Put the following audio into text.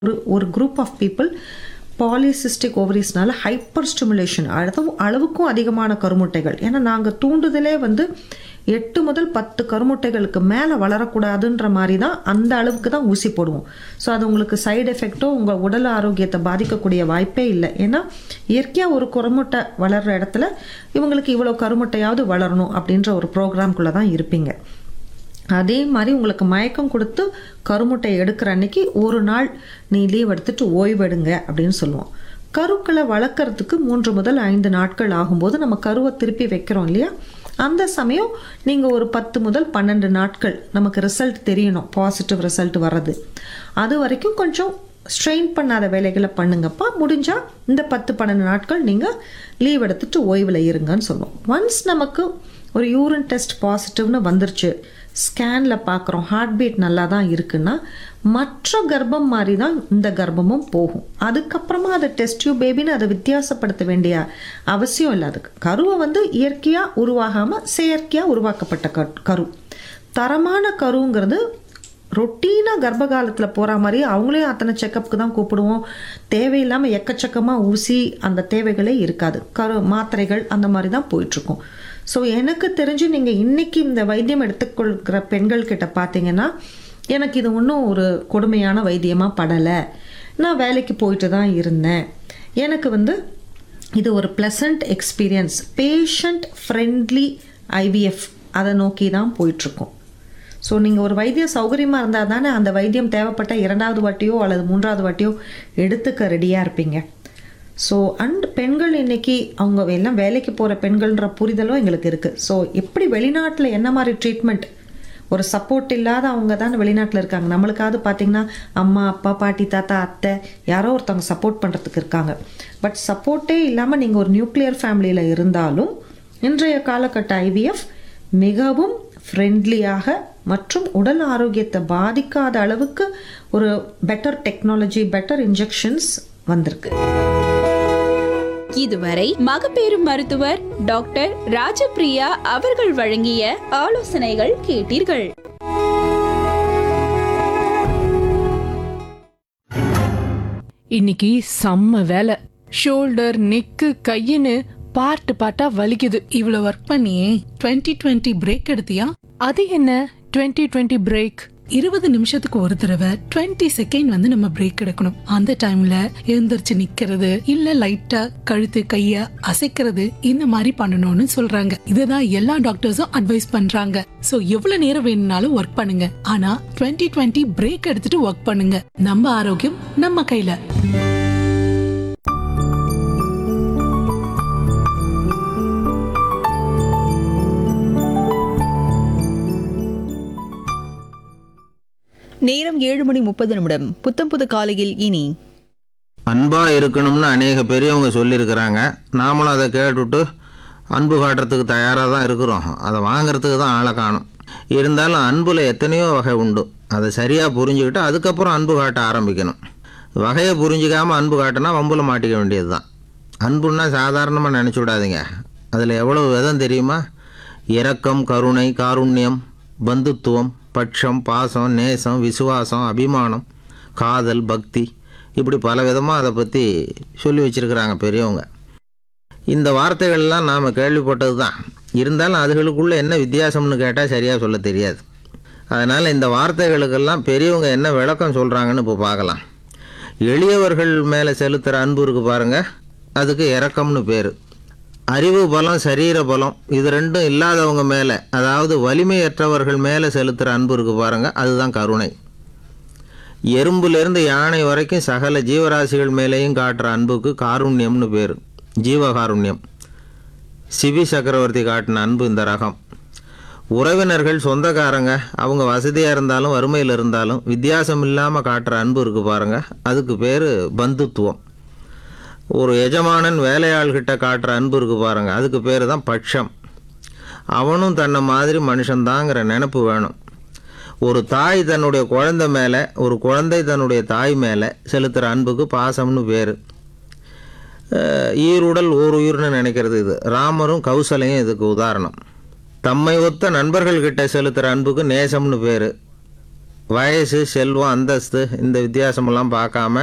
ஒரு ஒரு group of people polycystic ஓவரிஸ்னால ஹைப்பர் ஸ்டிமுலேஷன் அளவு அளவுக்கும் அதிகமான கருமுட்டைகள் ஏன்னா நாங்கள் தூண்டுதலே வந்து எட்டு முதல் பத்து கருமுட்டைகளுக்கு மேலே வளரக்கூடாதுன்ற மாதிரி தான் அந்த அளவுக்கு தான் ஊசி போடுவோம் ஸோ அது உங்களுக்கு சைடு எஃபெக்டோ உங்கள் உடல் ஆரோக்கியத்தை பாதிக்கக்கூடிய வாய்ப்பே இல்லை ஏன்னா இயற்கையாக ஒரு கருமுட்டை வளர்கிற இடத்துல இவங்களுக்கு இவ்வளோ கருமுட்டையாவது வளரணும் அப்படின்ற ஒரு ப்ரோக்ராம்குள்ளே தான் இருப்பீங்க அதே மாதிரி உங்களுக்கு மயக்கம் கொடுத்து கருமுட்டை எடுக்கிற அன்னைக்கு ஒரு நாள் நீ லீவ் எடுத்துட்டு ஓய்வெடுங்க அப்படின்னு சொல்லுவோம் கருக்களை வளர்க்குறதுக்கு மூன்று முதல் ஐந்து நாட்கள் ஆகும்போது நம்ம கருவை திருப்பி வைக்கிறோம் இல்லையா அந்த சமயம் நீங்கள் ஒரு பத்து முதல் பன்னெண்டு நாட்கள் நமக்கு ரிசல்ட் தெரியணும் பாசிட்டிவ் ரிசல்ட் வர்றது அது வரைக்கும் கொஞ்சம் ஸ்ட்ரெயின் பண்ணாத வேலைகளை பண்ணுங்கப்பா முடிஞ்சால் இந்த பத்து பன்னெண்டு நாட்கள் நீங்கள் லீவ் எடுத்துட்டு ஓய்வில் இருங்கன்னு சொல்லுவோம் ஒன்ஸ் நமக்கு ஒரு யூரின் டெஸ்ட் பாசிட்டிவ்னு வந்துருச்சு ஸ்கேனில் பார்க்குறோம் ஹார்ட் பீட் நல்லா தான் இருக்குன்னா மற்ற கர்ப்பம் மாதிரி தான் இந்த கர்ப்பமும் போகும் அதுக்கப்புறமா அதை டெஸ்ட் டியூப் பேபின்னு அதை வித்தியாசப்படுத்த வேண்டிய அவசியம் இல்லை அதுக்கு கருவை வந்து இயற்கையாக உருவாகாமல் செயற்கையாக உருவாக்கப்பட்ட க கரு தரமான கருங்கிறது ரொட்டீனாக கர்ப்ப காலத்தில் போகிற மாதிரி அவங்களையும் அத்தனை செக்கப்புக்கு தான் கூப்பிடுவோம் தேவையில்லாமல் எக்கச்சக்கமாக ஊசி அந்த தேவைகளே இருக்காது கரு மாத்திரைகள் அந்த மாதிரி தான் போயிட்டுருக்கும் ஸோ எனக்கு தெரிஞ்சு நீங்கள் இன்னைக்கு இந்த வைத்தியம் எடுத்துக்கொள்கிற பெண்கள் கிட்ட பார்த்தீங்கன்னா எனக்கு இது ஒன்றும் ஒரு கொடுமையான வைத்தியமாக படலை நான் வேலைக்கு போயிட்டு தான் இருந்தேன் எனக்கு வந்து இது ஒரு pleasant experience patient friendly IVF அதை நோக்கி தான் போயிட்டுருக்கோம் ஸோ நீங்கள் ஒரு வைத்தியம் சௌகரியமாக இருந்தால் தானே அந்த வைத்தியம் தேவைப்பட்ட இரண்டாவது வாட்டியோ அல்லது மூன்றாவது வாட்டியோ எடுத்துக்க ரெடியாக இருப்பீங்க ஸோ அண்ட் பெண்கள் இன்னைக்கு அவங்க எல்லாம் வேலைக்கு போகிற பெண்கள்ன்ற புரிதலும் எங்களுக்கு இருக்குது ஸோ எப்படி வெளிநாட்டில் என்ன மாதிரி ட்ரீட்மெண்ட் ஒரு சப்போர்ட் இல்லாத அவங்க தான் வெளிநாட்டில் இருக்காங்க நம்மளுக்காவது பார்த்தீங்கன்னா அம்மா அப்பா பாட்டி தாத்தா அத்தை யாரோ ஒருத்தவங்க சப்போர்ட் பண்ணுறதுக்கு இருக்காங்க பட் சப்போர்ட்டே இல்லாமல் நீங்கள் ஒரு நியூக்ளியர் ஃபேமிலியில் இருந்தாலும் இன்றைய காலகட்ட ஐவிஎஃப் மிகவும் ஃப்ரெண்ட்லியாக மற்றும் உடல் ஆரோக்கியத்தை பாதிக்காத அளவுக்கு ஒரு பெட்டர் டெக்னாலஜி பெட்டர் இன்ஜெக்ஷன்ஸ் வந்திருக்கு இதுவரை மகப்பேறு மருத்துவர் டாக்டர் ராஜபிரியா அவர்கள் வழங்கிய ஆலோசனைகள் கேட்டீர்கள் இன்னைக்கு செம்ம வேலை ஷோல்டர் நெக்கு கையின்னு பார்ட்டு பார்ட்டா வலிக்குது இவ்வளவு ஒர்க் பண்ணியே 2020 டுவெண்ட்டி பிரேக் எடுத்தியா அது என்ன 2020 டுவெண்ட்டி பிரேக் இருபது நிமிஷத்துக்கு ஒரு தடவை 20 செகண்ட் வந்து நம்ம பிரேக் எடுக்கணும் அந்த டைம்ல எழுந்திருச்சு நிக்கிறது இல்ல லைட்டா கழுத்து கைய அசைக்கிறது இந்த மாதிரி பண்ணணும்னு சொல்றாங்க இதுதான் எல்லா டாக்டர்ஸும் அட்வைஸ் பண்றாங்க சோ எவ்வளவு நேரம் வேணும்னாலும் ஒர்க் பண்ணுங்க ஆனா 2020 டுவெண்ட்டி பிரேக் எடுத்துட்டு ஒர்க் பண்ணுங்க நம்ம ஆரோக்கியம் நம்ம கையில நேரம் ஏழு மணி முப்பது நிமிடம் புத்தம் புது காலையில் இனி அன்பா இருக்கணும்னு அநேக பெரியவங்க சொல்லியிருக்கிறாங்க நாமளும் அதை கேட்டுட்டு அன்பு காட்டுறதுக்கு தயாராக தான் இருக்கிறோம் அதை வாங்குறதுக்கு தான் ஆளை காணும் இருந்தாலும் அன்பில் எத்தனையோ வகை உண்டு அதை சரியாக புரிஞ்சுக்கிட்டு அதுக்கப்புறம் அன்பு காட்ட ஆரம்பிக்கணும் வகையை புரிஞ்சிக்காமல் அன்பு காட்டினா வம்புல மாட்டிக்க வேண்டியது தான் அன்புன்னா சாதாரணமாக நினச்சி விடாதீங்க அதில் எவ்வளோ விதம் தெரியுமா இரக்கம் கருணை காருண்யம் பந்துத்துவம் பட்சம் பாசம் நேசம் விசுவாசம் அபிமானம் காதல் பக்தி இப்படி பல விதமாக அதை பற்றி சொல்லி வச்சுருக்கிறாங்க பெரியவங்க இந்த வார்த்தைகள்லாம் நாம் கேள்விப்பட்டது தான் இருந்தாலும் அதுகளுக்குள்ளே என்ன வித்தியாசம்னு கேட்டால் சரியாக சொல்ல தெரியாது அதனால் இந்த வார்த்தைகளுக்கெல்லாம் பெரியவங்க என்ன விளக்கம் சொல்கிறாங்கன்னு இப்போ பார்க்கலாம் எளியவர்கள் மேலே செலுத்துகிற அன்பு இருக்குது பாருங்கள் அதுக்கு இரக்கம்னு பேர் அறிவு பலம் சரீர பலம் இது ரெண்டும் இல்லாதவங்க மேலே அதாவது வலிமையற்றவர்கள் மேலே செலுத்துகிற அன்பு இருக்குது பாருங்கள் அதுதான் கருணை எறும்புலேருந்து யானை வரைக்கும் சகல ஜீவராசிகள் மேலேயும் காட்டுற அன்புக்கு காருண்யம்னு பேர் ஜீவகாருண்யம் சிவி சக்கரவர்த்தி காட்டின அன்பு இந்த ரகம் உறவினர்கள் சொந்தக்காரங்க அவங்க வசதியாக இருந்தாலும் வறுமையில் இருந்தாலும் வித்தியாசம் இல்லாமல் காட்டுற அன்பு இருக்குது பாருங்கள் அதுக்கு பேர் பந்துத்துவம் ஒரு எஜமானன் வேலையாள்கிட்ட காட்டுற அன்பு இருக்குது பாருங்கள் அதுக்கு பேர் தான் பட்சம் அவனும் தன்னை மாதிரி மனுஷன்தாங்கிற நினப்பு வேணும் ஒரு தாய் தன்னுடைய குழந்தை மேலே ஒரு குழந்தை தன்னுடைய தாய் மேலே செலுத்துகிற அன்புக்கு பாசம்னு பேர் ஈருடல் ஓர் உயிர்னு நினைக்கிறது இது ராமரும் கௌசலையும் இதுக்கு உதாரணம் தம்மை ஒத்த நண்பர்கள்கிட்ட செலுத்துகிற அன்புக்கு நேசம்னு பேர் வயசு செல்வம் அந்தஸ்து இந்த வித்தியாசமெல்லாம் பார்க்காம